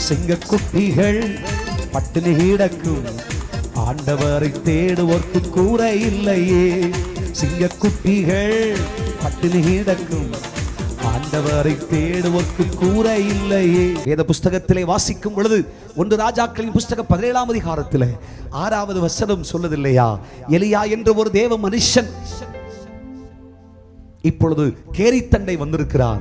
சிங்கக்குட்டிகள் பட்டினி கிடக்கும் ஆண்டவரை தேடுவோர்க்கு கூரை இல்லையே சிங்கக்குட்டிகள் பட்டினி கிடக்கும் ஆண்டவரை தேடுவோர்க்கு கூரை இல்லையே வேத புஸ்தகத்திலே வாசிக்கும் பொழுது ஒன்று ராஜாக்களின் புஸ்தகம் பதினேழாம் அதிகாரத்திலே ஆறாவது வசனம் சொல்லுதில்லையா எலியா என்ற ஒரு தேவ மனுஷன் இப்பொழுது கேரித்தண்டை வந்திருக்கிறார்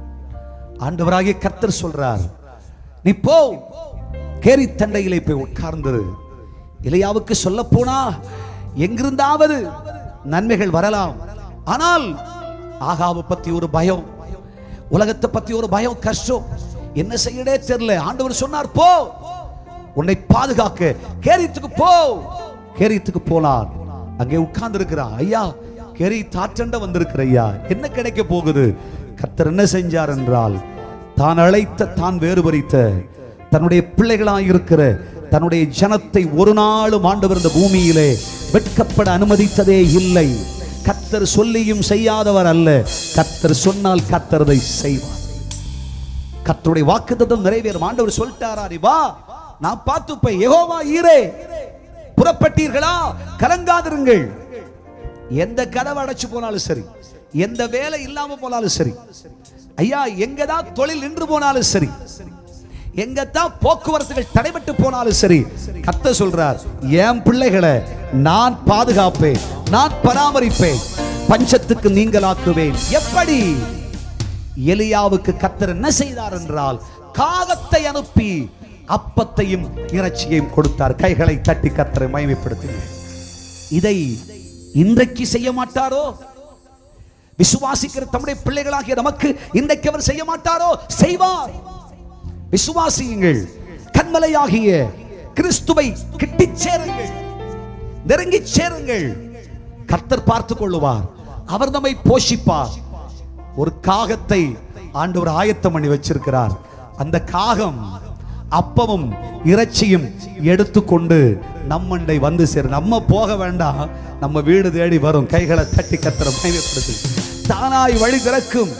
ஆண்டவராகிய கர்த்தர் சொல்றார் நீ போ கேரித்தண்டையிலே போய் உட்கார்ந்துரு இலையாவுக்கு சொல்ல போனா எங்கிருந்தாவது நன்மைகள் வரலாம் ஆனால் ஆகாவை பத்தி ஒரு பயம் உலகத்தை பத்தி ஒரு பயம் கஷ்டம் என்ன செய்யடே தெரியல ஆண்டவர் சொன்னார் போ உன்னை பாதுகாக்க கேரித்துக்கு போ கேரித்துக்கு போனார் அங்கே உட்கார்ந்து இருக்கிறான் ஐயா கேரி தாற்றண்ட வந்திருக்கிற ஐயா என்ன கிடைக்க போகுது கர்த்தர் என்ன செஞ்சார் என்றால் தான் அழைத்த தான் வேறுபரித்த தன்னுடைய பிள்ளைகளாய் இருக்கிற தன்னுடைய ஜனத்தை ஒரு நாளும் ஆண்டவர் இந்த பூமியிலே வெட்கப்பட அனுமதித்ததே இல்லை கர்த்தர் சொல்லியும் செய்யாதவர் அல்ல கர்த்தர் சொன்னால் கர்த்தரதை செய்வார் கர்த்தருடைய வாக்குத்தத்தம் நிறைவேறும் ஆண்டவர் சொல்லிட்டாரா நீ வா நான் பார்த்துப்பேன் யெகோவா ஈரே புறப்பட்டீர்களா கலங்காதிருங்கள் எந்த கதவை அடைச்சு போனாலும் சரி எந்த வேலை இல்லாம போனாலும் சரி ஐயா எங்கதான் தொழில் நின்று போனாலும் சரி எங்கத்தான் போக்குவரத்துகள் தடைபட்டு போனாலும் சரி கத்த சொல்றார் என் பிள்ளைகளை நான் பாதுகாப்பேன் நான் பராமரிப்பேன் பஞ்சத்துக்கு நீங்களாக்குவேன் எப்படி எலியாவுக்கு கத்தர் என்ன செய்தார் என்றால் காகத்தை அனுப்பி அப்பத்தையும் இறைச்சியையும் கொடுத்தார் கைகளை தட்டி கத்தரை மகிமைப்படுத்தினார் இதை இன்றைக்கு செய்ய மாட்டாரோ விசுவாசிக்கிற தம்முடைய பிள்ளைகளாகிய நமக்கு இன்றைக்கு அவர் செய்ய மாட்டாரோ செய்வார் விசுவாசியுங்கள் கண்மலையாகிய கிறிஸ்துவை கிட்டிச் சேருங்கள் நெருங்கிச் சேருங்கள் கர்த்தர் பார்த்துக் கொள்ளுவார் அவர் நம்மை போஷிப்பார் ஒரு காகத்தை ஆண்டவர் ஆயத்தம் பண்ணி வச்சிருக்கிறார் அந்த காகம் அப்பமும் இறைச்சியும் எடுத்துக்கொண்டு நம்மண்டை வந்து சேரும் நம்ம போக வேண்டாம் நம்ம வீடு தேடி வரும் கைகளை தட்டி கத்திர பயணப்படுத்து தானாய் வழி திறக்கும்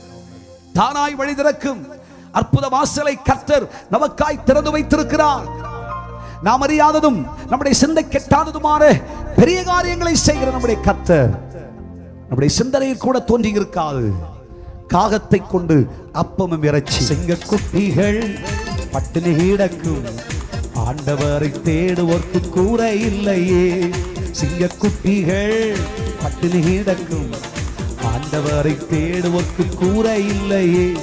தானாய் வழி திறக்கும் அற்புத வாசலை கர்த்தர் நமக்காய் திறந்து வைத்திருக்கிறார் நாம் அறியாததும் நம்முடைய சிந்தை கெட்டாததுமான பெரிய காரியங்களை செய்கிற நம்முடைய கர்த்தர் நம்முடைய சிந்தனையில் கூட தோன்றி இருக்காது காகத்தை கொண்டு அப்பமும் இறைச்சி சிங்க குட்டிகள் பட்டினி கிடக்கும் ஆண்டவரை தேடுவோர்க்கு கூரை இல்லையே சிங்க குட்டிகள் பட்டினி கிடக்கும் ஆண்டவரை தேடுவோர்க்கு கூரை இல்லையே